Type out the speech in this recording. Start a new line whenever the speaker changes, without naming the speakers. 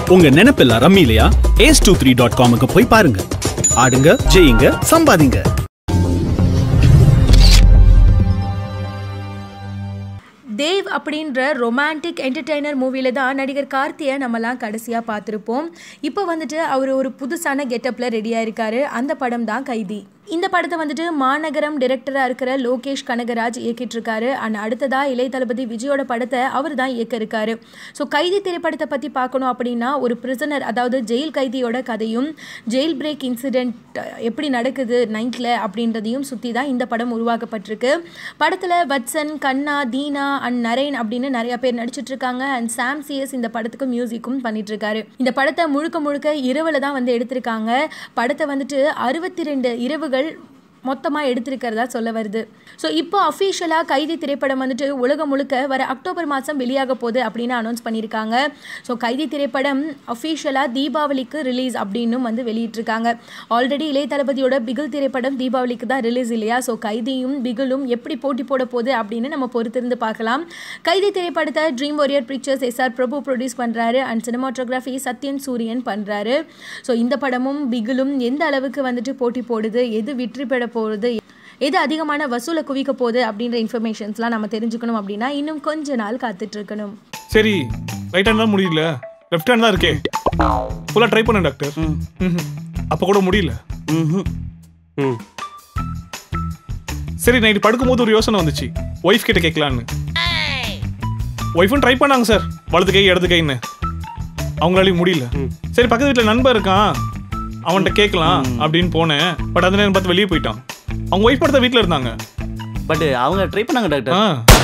உங்க நினைப்பெல்லாம் ரம்மி இல்லையா ஏஸ் டூ த்ரீ டாட் காமுக்கு போய் பாருங்க ஆடுங்க ஜெயிங்க சம்பாதிங்க
தேவ் அப்படின்ற ரொமான்டிக் என்டர்டெய்னர் மூவியில் தான் நடிகர் கார்த்தியை நம்மலாம் கடைசியாக பார்த்துருப்போம் இப்போ வந்துட்டு அவர் ஒரு புதுசான கெட்டப்பில் ரெடியாக இருக்காரு அந்த படம் தான் கைதி இந்த படத்தை வந்துட்டு மாநகரம் டைரக்டராக இருக்கிற லோகேஷ் கனகராஜ் இயக்கிட்டு இருக்காரு அண்ட் அடுத்ததாக இளைய தளபதி விஜயோட படத்தை அவர் தான் இயக்க இருக்காரு ஸோ கைதி திரைப்படத்தை பற்றி பார்க்கணும் அப்படின்னா ஒரு பிரிசனர் அதாவது ஜெயில் கைதியோட கதையும் ஜெயில் பிரேக் இன்சிடெண்ட் எப்படி நடக்குது நைட்டில் அப்படின்றதையும் சுற்றி தான் இந்த படம் உருவாக்கப்பட்டிருக்கு படத்தில் வத்சன் கண்ணா தீனா அண்ட் நரேன் அப்படின்னு நிறைய பேர் நடிச்சிட்டு இருக்காங்க அண்ட் சாம் சிஎஸ் இந்த படத்துக்கு மியூசிக்கும் பண்ணிட்டு இருக்காரு இந்த படத்தை முழுக்க முழுக்க இரவில் தான் வந்து எடுத்திருக்காங்க படத்தை வந்துட்டு அறுபத்தி ரெண்டு இரவுகள் மொத்தமாக எடுத்திருக்கிறதா சொல்ல வருது ஸோ இப்போ அஃபீஷியலாக கைதி திரைப்படம் வந்துட்டு உலகம் முழுக்க வர அக்டோபர் மாதம் வெளியாக போகுது அப்படின்னு அனௌன்ஸ் பண்ணியிருக்காங்க ஸோ கைதி திரைப்படம் அஃபீஷியலாக தீபாவளிக்கு ரிலீஸ் அப்படின்னும் வந்து வெளியிட்டிருக்காங்க ஆல்ரெடி இளைய தளபதியோட பிகில் திரைப்படம் தீபாவளிக்கு தான் ரிலீஸ் இல்லையா ஸோ கைதியும் பிகிலும் எப்படி போட்டி போட போகுது அப்படின்னு நம்ம பொறுத்திருந்து பார்க்கலாம் கைதி திரைப்படத்தை dream warrior pictures SR Prabhu produce பண்ணுறாரு அண்ட் சினிமாட்டோகிராஃபி சத்யன் சூரியன் பண்ணுறாரு ஸோ இந்த படமும் பிகிலும் எந்த அளவுக்கு வந்துட்டு போட்டி போடுது எது வெற்றி பெற போகுது எது அதிகமான வசூலை குவிக்க போகுது அப்படின்ற இன்ஃபர்மேஷன்ஸ்லாம் நம்ம தெரிஞ்சுக்கணும் அப்படின்னா இன்னும் கொஞ்ச நாள் காத்துட்டு இருக்கணும்
சரி ரைட் ஹேண்ட் தான் முடியல லெஃப்ட் ஹேண்ட் தான் இருக்கே ஃபுல்லாக ட்ரை பண்ணேன் டாக்டர் ம்ஹும். அப்போ கூட முடியல
ம்
சரி நைட்டு படுக்கும்போது ஒரு யோசனை வந்துச்சு ஒய்ஃப் கிட்ட கேட்கலான்னு ஒய்ஃபும் ட்ரை பண்ணாங்க சார் வலது கை இடது கைன்னு அவங்களாலையும் முடியல சரி பக்கத்து வீட்டில் நண்பர் இருக்கான் அவன்கிட்ட கேட்கலாம் அப்படின்னு போனேன் பட் அந்த நேரம் பார்த்து வெளியே போயிட்டான் அவங்க ஒய்ஃப் படுத்த வீட்டில் இருந்தாங்க
பட் அவங்க ட்ரை பண்ணாங்க டாக்டர்
ஆ